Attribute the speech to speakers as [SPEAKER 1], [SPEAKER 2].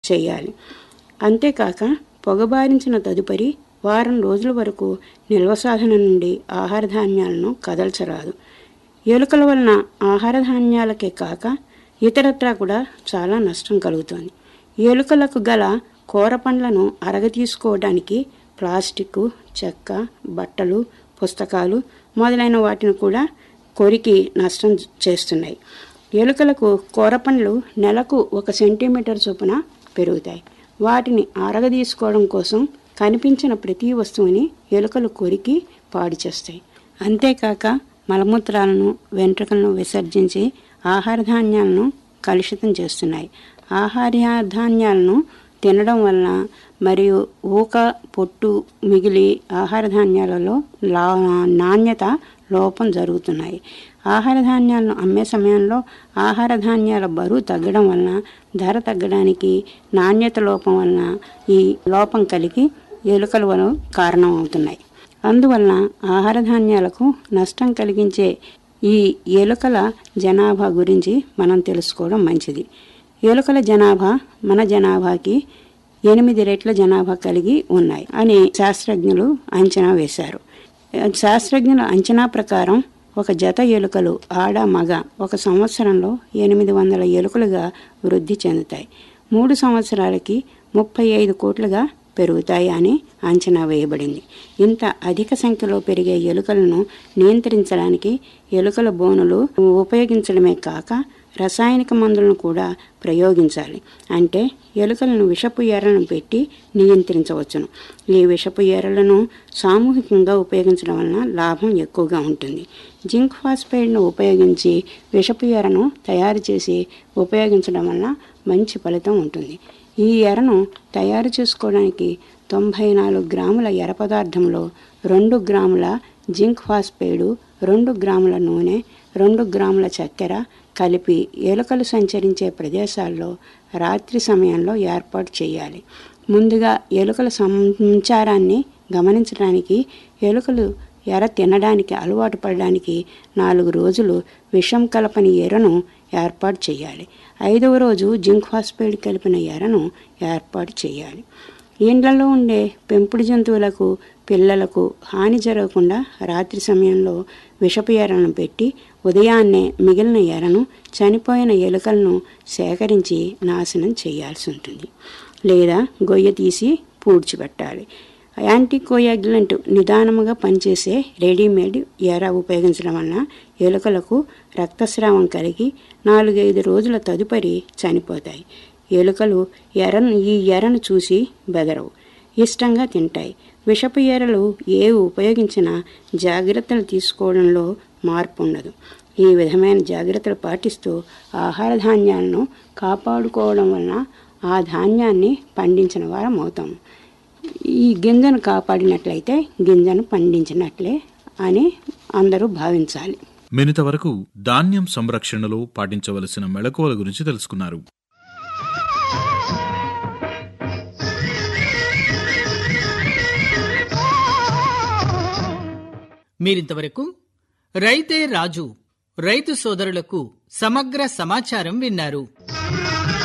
[SPEAKER 1] చేయాలి అంతేకాక పొగబారించిన తదుపరి వారం రోజుల వరకు నిల్వ సాధన నుండి ఆహార ధాన్యాలను కదల్చరాదు ఎలుకల వలన ఆహార ధాన్యాలకే కాక ఇతరత్రా కూడా చాలా నష్టం కలుగుతోంది ఎలుకలకు గల కూర పండ్లను అరగతీసుకోవడానికి ప్లాస్టిక్ చెక్క బట్టలు పుస్తకాలు మొదలైన వాటిని కూడా కొరికి నష్టం చేస్తున్నాయి ఎలుకలకు కూర పండ్లు నెలకు ఒక సెంటీమీటర్ చొప్పున పెరుగుతాయి వాటిని అరగదీసుకోవడం కోసం కనిపించిన ప్రతి వస్తువుని ఎలుకలు కొరికి పాడు చేస్తాయి అంతేకాక మలమూత్రాలను వెంట్రుకలను విసర్జించి ఆహార ధాన్యాలను కలుషితం చేస్తున్నాయి ఆహార ధాన్యాలను తినడం వలన మరియు ఊక పొట్టు మిగిలి ఆహార ధాన్యాలలో లా నాణ్యత లోపం జరుగుతున్నాయి ఆహార ధాన్యాలను అమ్మే సమయంలో ఆహార ధాన్యాల బరువు తగ్గడం వలన ధర తగ్గడానికి నాణ్యత లోపం వలన ఈ లోపం కలిగి ఎలుకల వలన కారణం అవుతున్నాయి అందువలన ఆహార ధాన్యాలకు నష్టం కలిగించే ఈ ఎలుకల జనాభా గురించి మనం తెలుసుకోవడం మంచిది ఎలుకల జనాభా మన జనాభాకి ఎనిమిది రెట్ల జనాభా కలిగి ఉన్నాయి అని శాస్త్రజ్ఞులు అంచనా వేశారు శాస్త్రజ్ఞుల అంచనా ప్రకారం ఒక జత ఎలుకలు ఆడ మగ ఒక సంవత్సరంలో ఎనిమిది వందల ఎలుకలుగా వృద్ధి చెందుతాయి మూడు సంవత్సరాలకి ముప్పై ఐదు కోట్లుగా పెరుగుతాయి అని అంచనా వేయబడింది ఇంత అధిక సంఖ్యలో పెరిగే ఎలుకలను నియంత్రించడానికి ఎలుకల బోనులు ఉపయోగించడమే కాక రసాయనిక మందులను కూడా ప్రయోగించాలి అంటే ఎలుకలను విషపు ఎరలను పెట్టి నియంత్రించవచ్చును ఈ విషపు ఎరలను సామూహికంగా ఉపయోగించడం వలన లాభం ఎక్కువగా ఉంటుంది జింక్ ఫాస్ఫైడ్ను ఉపయోగించి విషపు ఎరను తయారు చేసి ఉపయోగించడం వలన మంచి ఫలితం ఉంటుంది ఈ ఎరను తయారు చేసుకోవడానికి తొంభై నాలుగు గ్రాముల ఎర పదార్థంలో రెండు గ్రాముల జింక్ ఫాస్ఫైడు రెండు గ్రాముల నూనె రెండు గ్రాముల చక్కెర కలిపి ఎలుకలు సంచరించే ప్రదేశాల్లో రాత్రి సమయంలో ఏర్పాటు చేయాలి ముందుగా ఎలుకల సంచారాన్ని గమనించడానికి ఎలుకలు ఎర తినడానికి అలవాటు పడడానికి నాలుగు రోజులు విషం కలపని ఎరను ఏర్పాటు చేయాలి ఐదవ రోజు జింక్ ఫాస్ఫైడ్ కలిపిన ఎరను ఏర్పాటు చేయాలి ఇండ్లలో ఉండే పెంపుడు జంతువులకు పిల్లలకు హాని జరగకుండా రాత్రి సమయంలో విషపు ఎరను పెట్టి ఉదయాన్నే మిగిలిన ఎరను చనిపోయిన ఎలుకలను సేకరించి నాశనం చేయాల్సి ఉంటుంది లేదా గొయ్య తీసి పూడ్చిపెట్టాలి యాంటీకోయాగ్యులెంట్ నిదానముగా పనిచేసే రెడీమేడ్ ఎర ఉపయోగించడం వలన ఎలుకలకు రక్తస్రావం కలిగి నాలుగైదు రోజుల తదుపరి చనిపోతాయి ఎలుకలు ఎరను ఈ ఎరను చూసి బెదరవు ఇష్టంగా తింటాయి విషపు ఎరలు ఏవి ఉపయోగించినా జాగ్రత్తలు తీసుకోవడంలో మార్పు ఉండదు ఈ విధమైన జాగ్రత్తలు పాటిస్తూ ఆహార ధాన్యాలను కాపాడుకోవడం వలన ఆ ధాన్యాన్ని పండించిన వారం అవుతాము ఈ గింజను కాపాడినట్లయితే గింజను పండించినట్లే అని అందరూ భావించాలి
[SPEAKER 2] మినిత వరకు ధాన్యం సంరక్షణలో పాటించవలసిన మెళకువల గురించి తెలుసుకున్నారు
[SPEAKER 3] మీరింతవరకు రైతే రాజు రైతు సోదరులకు సమగ్ర సమాచారం విన్నారు